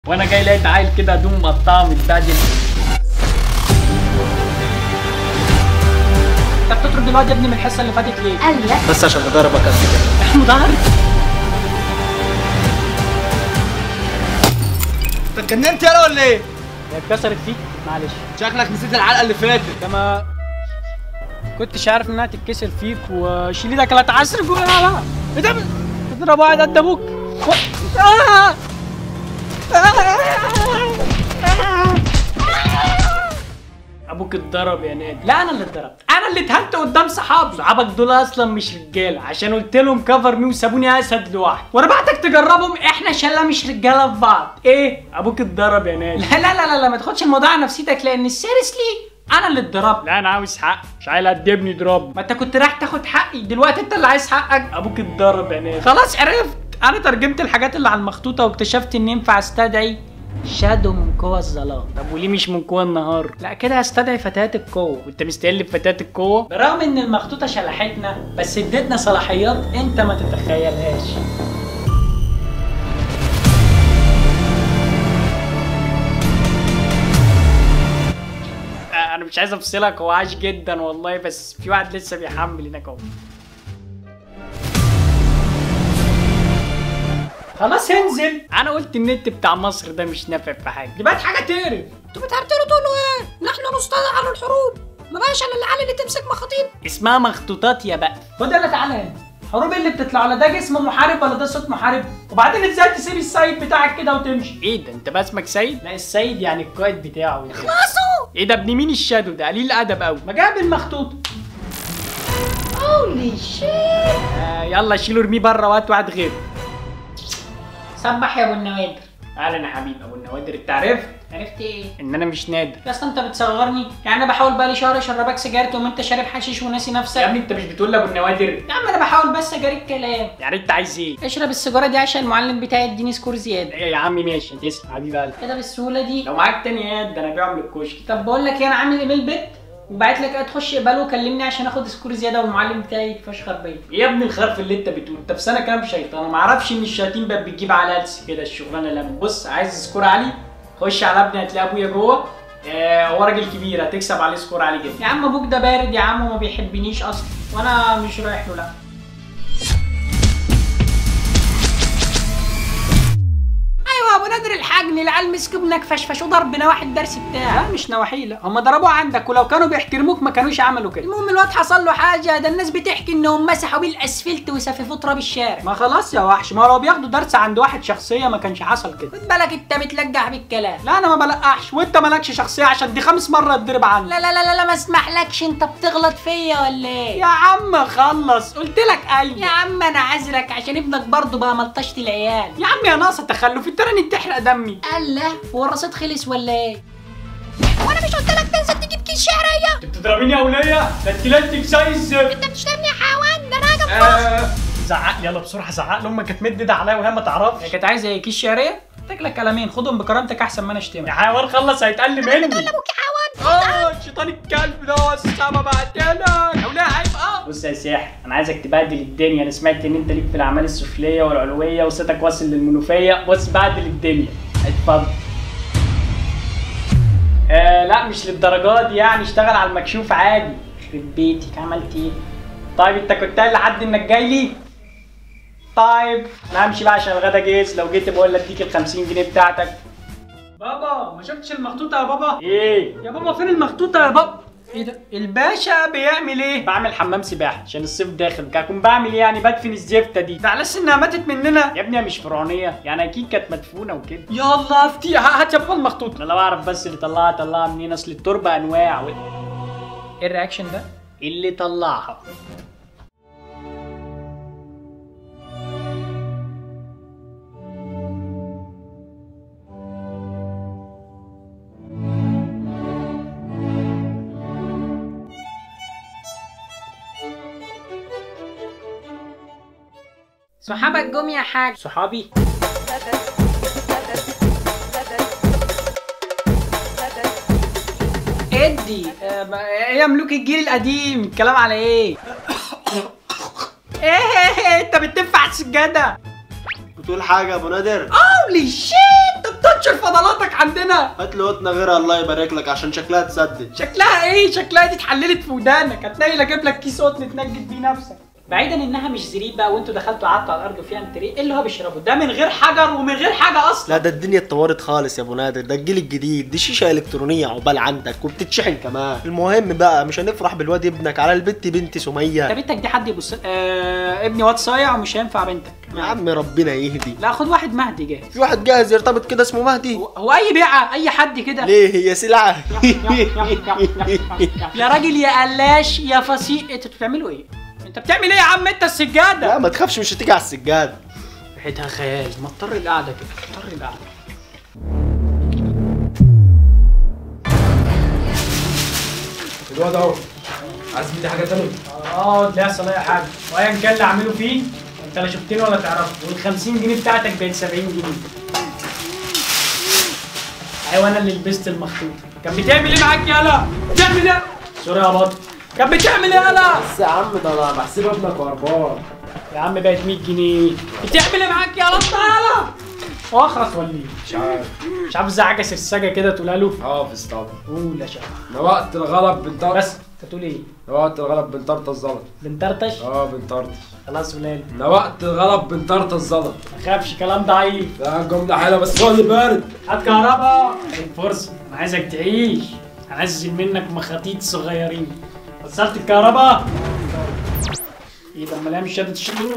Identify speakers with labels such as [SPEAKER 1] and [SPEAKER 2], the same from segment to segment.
[SPEAKER 1] وانا جاي لقيت عيل كده هدوم مقطعه متبهدل انت بتطرد الواد يا ابني من الحصه اللي فاتت ليه؟
[SPEAKER 2] قال لا
[SPEAKER 3] بس عشان اضربك قبل كده
[SPEAKER 1] احنا مدرب
[SPEAKER 3] انت اتجننت يالا ولا ايه؟
[SPEAKER 1] هي اتكسرت فيك معلش
[SPEAKER 3] شكلك نسيت العلقه اللي فاتت
[SPEAKER 1] ده ما كنتش عارف انها تتكسر فيك وشيل ايدك لا تعصرك ولا لا ايه ده تضرب واحد قد ابوك و- آه! ابوك اتضرب يا نادي لا انا اللي اتضربت انا اللي اتهنت قدام صحابي صحابك دول اصلا مش رجاله عشان قلت لهم كفر مي وسابوني اسد لوحدي وانا بعتك تجربهم احنا شله مش رجاله في بعض ايه ابوك اتضرب يا نادي لا لا لا لا, لا ما تاخدش الموضوع على نفسيتك لان السيريسلي انا اللي اتضربت لا انا عاوز حق مش عايز ادبني ضرب ما انت كنت رايح تاخد حقي دلوقتي انت اللي عايز حقك ابوك اتضرب يا نادي خلاص عرفت انا ترجمت الحاجات اللي على المخطوطه واكتشفت ان ينفع استدعي شادو من قوى الظلام طب وليه مش من قوى النهار لا كده هستدعي فتيات القوه وانت مستقل بفتيات القوه برغم ان المخطوطه شلحتنا بس ادتنا صلاحيات انت ما تتخيلهاش آه، انا مش عايز افصلك هو عاش جدا والله بس في واحد لسه بيحمل هناك اهو خلاص انزل انا قلت النت بتاع مصر ده مش نافع في حاجه دي بقت حاجه تقرف
[SPEAKER 2] انتوا بتعرفوا تقولوا ايه؟ نحن نصطلح على الحروب ما بقاش انا العيال اللي تمسك مخاطيط
[SPEAKER 1] اسمها مخطوطات يا بقى خد يلا تعالى هنا حروب اللي بتطلع ولا ده جسم محارب ولا ده صوت محارب وبعدين ازاي تسيب السيد بتاعك كده وتمشي ايه ده انت بقى اسمك سيد لا السيد يعني القائد بتاعه
[SPEAKER 2] خلاصوا
[SPEAKER 1] ايه ده ابن مين الشادو ده قليل ادب قوي ما جاب المخطوط
[SPEAKER 2] هولي شيت
[SPEAKER 1] آه يلا شيله ارميه بره وهات واحد غيره سبح يا ابو النوادر اهلا يا حبيبي ابو النوادر انت عرفت
[SPEAKER 2] عرفت ايه؟
[SPEAKER 1] ان انا مش نادر يا اسطى انت بتصغرني يعني انا بحاول بقالي شهر اشربك سيجاره وما انت شارب حشيش وناسي نفسك يا ابني انت مش بتقول لابو النوادر يا عم انا بحاول بس اجاري الكلام يعني انت عايز ايه
[SPEAKER 2] اشرب السيجاره دي عشان المعلم بتاعي يديني سكور زياده
[SPEAKER 1] ايه يا عم ماشي تسلم حبيب قلبي
[SPEAKER 2] كده بالسهوله دي
[SPEAKER 1] لو معاك تانيات ده انا بيعهم للكشك
[SPEAKER 2] طب بقول لك ايه انا عامل ايميل بيت وبعت لك ايه تخش اقبله وكلمني عشان اخد سكور زياده والمعلم بتاعي يتفشخر بيا
[SPEAKER 1] ايه يا ابني الخرف اللي انت بتقول انت في سنه كام شيطان انا ما اعرفش ان الشياطين بقت بتجيب على لبس كده الشغلانه لما بص عايز سكور عالي خش على ابني هتلاقي ابويا جوه آه هو راجل كبير هتكسب عليه سكور عالي جدا
[SPEAKER 2] يا عم ابوك ده بارد يا عم وما بيحبنيش اصلا وانا مش رايح له لا ايوه يا ابو نادر الحجني العيال مسكوا ابنك فشفشوا ضربنا واحد درس بتاعه
[SPEAKER 1] لا مش نواحي لا هم ضربوه عندك ولو كانوا بيحترموك ما كانوش عملوا كده
[SPEAKER 2] المهم الواد حصل له حاجه ده الناس بتحكي انهم مسحوا بيه الاسفلت وسففوا تراب الشارع
[SPEAKER 1] ما خلاص يا وحش ما لو بياخدوا درس عند واحد شخصيه ما كانش حصل كده
[SPEAKER 2] خد بالك انت بتلجح بالكلام
[SPEAKER 1] لا انا ما بلقحش وانت مالكش شخصيه عشان دي خامس مره اتضرب عني
[SPEAKER 2] لا لا لا لا, لا ما اسمحلكش انت بتغلط فيا ولا ايه
[SPEAKER 1] يا عم خلص قلت لك ايوه
[SPEAKER 2] يا عم انا عذرك عشان ابنك برضه بقى ملطشة العيال
[SPEAKER 1] يا عم يا ناقصه تخلف انت راني تحرق دمي
[SPEAKER 2] الله هو الرصيد خلص ولا ايه وانا مش قلت لك تنزل تجيب كيس شعريه
[SPEAKER 1] انت بتضربيني يا وليه ده انت لانتك زي الزفت
[SPEAKER 2] انت بتشتمني يا حيوان ده انا هجم
[SPEAKER 1] آه، زعق لي يلا بسرعه زعق لامك كانت مدد عليا وهي ما تعرفش هي كانت عايزه ايه كيس شعريه اديك لك كلامين خدهم بكرامتك احسن ما انا اشتمك يا حيوان خلص هيتقل مني
[SPEAKER 2] ابوك يا حيوان
[SPEAKER 1] اه شيطان الكلب ده هو السما بعتلك يا وليه عيب اه بص يا ساحر انا عايزك تبهدل الدنيا انا سمعت ان انت ليك في الاعمال السفليه والعلويه وصوتك واصل للمنوفيه بص بهدل الدنيا اتفضل آه لا مش للدرجات دي يعني اشتغل على المكشوف عادي يخرب بيتك عملت ايه طيب انت كنت قايل لحد انك جاي لي طيب انا همشي بقى عشان الغدا جيس لو جيت بقول اديك ال 50 جنيه بتاعتك بابا ما شفتش المخطوطه يا بابا ايه يا بابا فين المخطوطه يا بابا ايه ده الباشا بيعمل ايه بعمل حمام سباحه عشان الصيف داخل هكون بعمل ايه يعني بدفن الزفته دي ده على اساس انها ماتت مننا يا ابني هي مش فرعونيه يعني اكيد كانت مدفونه وكده يلا افتيها هات يا بابا المخطوطه انا لو اعرف بس اللي طلعها طلعها منين اصل التربه انواع و... ايه الرياكشن ده اللي طلعها
[SPEAKER 2] صحابك جم يا حاج
[SPEAKER 1] صحابي ادي آه، ما- ايه يا ملوك الجيل القديم الكلام على ايه ايه انت بتنفع السجاده
[SPEAKER 3] بتقول حاجه يا ابو نادر
[SPEAKER 1] هولي شيت انت بتنشر قطنه
[SPEAKER 4] هات لي قطنه غيرها الله يبارك لك عشان شكلها تسدد
[SPEAKER 1] شكلها ايه شكلها دي اتحللت في ودانك هتلاقي اجيب لك كيس قطن تنجد بيه نفسك بعيدا انها مش زريب بقى وانتوا دخلتوا قعدتوا على الارض وفيها انتريه ايه اللي هو بيشربه ده من غير حجر ومن غير حاجه اصلا
[SPEAKER 4] لا ده الدنيا اتطورت خالص يا ابو نادر ده الجيل الجديد دي شيشه الكترونيه عقبال عندك وبتتشحن كمان المهم بقى مش هنفرح بالواد ابنك على البت بنت
[SPEAKER 1] انت
[SPEAKER 4] سميه
[SPEAKER 1] بنتك دي حد يبص آه ابني واد صايع ومش هينفع بنتك
[SPEAKER 4] يا عم ربنا يهدي
[SPEAKER 1] لا خد واحد مهدي جاهز
[SPEAKER 4] في واحد جاهز يرتبط كده اسمه مهدي
[SPEAKER 1] هو- هو اي بيعه اي حد كده
[SPEAKER 4] ليه هي سلعه
[SPEAKER 1] يا راجل يا قلاش يا فصيح انتوا بتعملوا ايه؟ انت بتعمل ايه يا عم انت السجاده؟
[SPEAKER 4] لا ما تخافش مش هتيجي على السجاد
[SPEAKER 1] ريحتها خيال ما اضطر القعده كده اضطر القعده
[SPEAKER 3] الواد اهو عايز مني حاجه تانية
[SPEAKER 1] اه لا يحصل اي حاجه وايا كان اللي اعمله فيه انت لا شفتني ولا تعرفه وال 50 جنيه بتاعتك بقت 70 جنيه ايوه انا اللي لبست المخطوط كان بتعمل ايه معاك يالا؟ بتعمل ايه؟ سوري يا بطل كان بتعمل ايه يالا؟
[SPEAKER 3] بس يا عم ده انا بحسب ابنك وهربان
[SPEAKER 1] يا عم بقت 100 جنيه بتعمل ايه معاك يا بطل يالا؟ واخرس ولا ايه؟
[SPEAKER 3] مش عارف
[SPEAKER 1] مش عارف ازاي حاجه سرسجه كده تقولها له
[SPEAKER 3] حافظ طبعا
[SPEAKER 1] قول يا شباب
[SPEAKER 3] ده وقت الغلب بنطرطش
[SPEAKER 1] بس انت تقول ايه؟
[SPEAKER 3] ده وقت الغلب بنطرطش الزلط
[SPEAKER 1] بنطرطش؟
[SPEAKER 3] اه بنطرطش
[SPEAKER 1] خلاص ولال
[SPEAKER 3] ده وقت الغلب بنطرطش الزلط
[SPEAKER 1] ما تخافش كلام ضعيف
[SPEAKER 3] ده جمله حلوه بس هو اللي بارد
[SPEAKER 1] هات كهربا الفرصة أنا عايزك تعيش هنزل منك مخاطيط صغيرين وصلت الكهرباء ايه ده امال هي مش شادت الشغل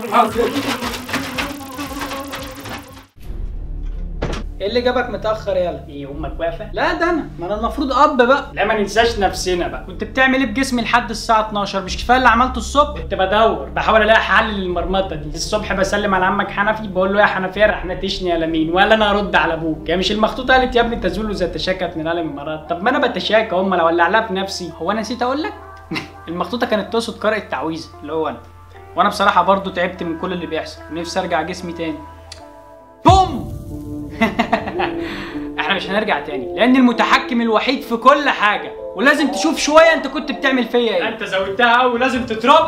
[SPEAKER 1] ايه اللي جابك متاخر يالا ايه امك واقفه لا ده انا ما انا المفروض اب بقى لا ما ننساش نفسنا بقى كنت بتعمل ايه بجسمي لحد الساعه 12 مش كفايه اللي عملته الصبح كنت بدور بحاول الاقي حل للمرمطه دي الصبح بسلم على عمك حنفي بقول له يا حنفيه رح نتشني يا لمين ولا انا ارد على ابوك يا مش المخطوطه قالت يا ابني تزول ذات شكت من الم المرات طب ما انا بتشاكى هم لو ولع لها في نفسي هو انا نسيت اقول لك المخطوطه كانت تقصد قارئ التعويذه اللي هو انا وانا بصراحه برضو تعبت من كل اللي بيحصل ونفسي ارجع جسمي تاني بوم احنا مش هنرجع تاني لان المتحكم الوحيد في كل حاجه ولازم تشوف شويه انت كنت بتعمل فيا ايه انت زودتها قوي ولازم تترد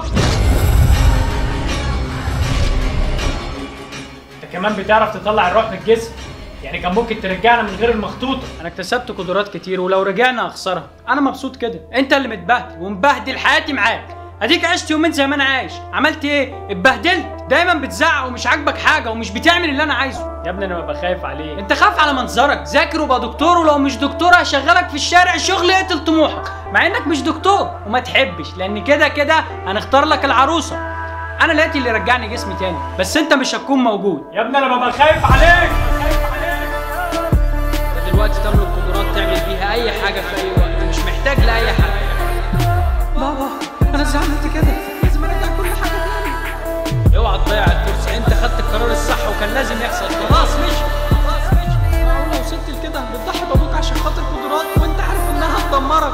[SPEAKER 1] انت كمان بتعرف تطلع الروح من الجسم يعني كان ممكن ترجعنا من غير المخطوطه انا اكتسبت قدرات كتير ولو رجعنا اخسرها انا مبسوط كده انت اللي متبهدل ومبهدل حياتي معاك اديك عشت يومين زي ما انا عايش عملت ايه اتبهدلت دايما بتزعق ومش عاجبك حاجه ومش بتعمل اللي انا عايزه يا ابني انا ببقى خايف عليك انت خاف على منظرك ذاكر وبقى دكتور ولو مش دكتور هشغلك في الشارع شغل يقتل طموحك مع انك مش دكتور وما تحبش لان كده كده هنختار لك العروسه انا لقيت اللي رجعني جسمي تاني بس انت مش هتكون موجود يا ابني انا ببقى خايف عليك خايف عليك دلوقتي تملك قدرات تعمل بيها اي حاجه في اي وقت مش محتاج لاي حاجه بابا انا زعلت كده لازم ارجع كل حاجه تاني اوعى تضيع الفرصه انت خدت القرار الصح وكان لازم يحصل خلاص مش خلاص مش معقول لو وصلت لكده بتضحي بابوك عشان خاطر قدرات وانت عارف انها هتدمرك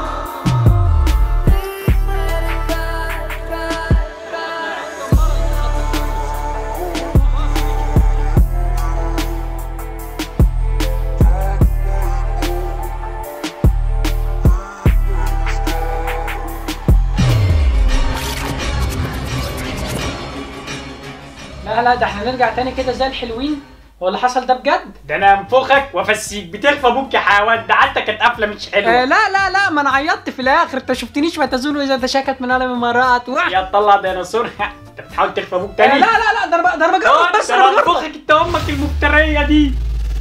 [SPEAKER 1] لا لا ده احنا نرجع تاني كده زي الحلوين هو اللي حصل ده بجد؟ ده انا انفخك وافسيك بتلف ابوك يا حيوان ده حتى كانت قفله مش حلوه
[SPEAKER 2] آه لا لا لا ما انا عيطت في الاخر انت شفتنيش ما تزول اذا تشاكت من الم مرات واحد
[SPEAKER 1] يا تطلع ديناصور انت بتحاول تلف ابوك
[SPEAKER 2] آه
[SPEAKER 1] تاني
[SPEAKER 2] لا لا لا ده انا ب- ده انا بجرب بس
[SPEAKER 1] بس
[SPEAKER 2] انا
[SPEAKER 1] انا
[SPEAKER 2] بجرب
[SPEAKER 1] انفخك انت امك المفتريه دي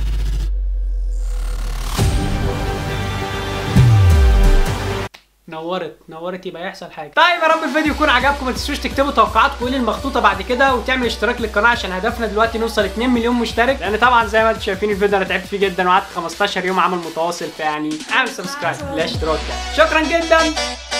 [SPEAKER 1] نورت نورت يبقى يحصل حاجه طيب يا رب الفيديو يكون عجبكم ما تنسوش تكتبوا توقعاتكم ايه المخطوطه بعد كده وتعمل اشتراك للقناه عشان هدفنا دلوقتي نوصل 2 مليون مشترك لان طبعا زي ما انتم شايفين الفيديو انا تعبت فيه جدا وقعدت 15 يوم عمل متواصل فيعني اعمل سبسكرايب لا اشتراك يعني شكرا جدا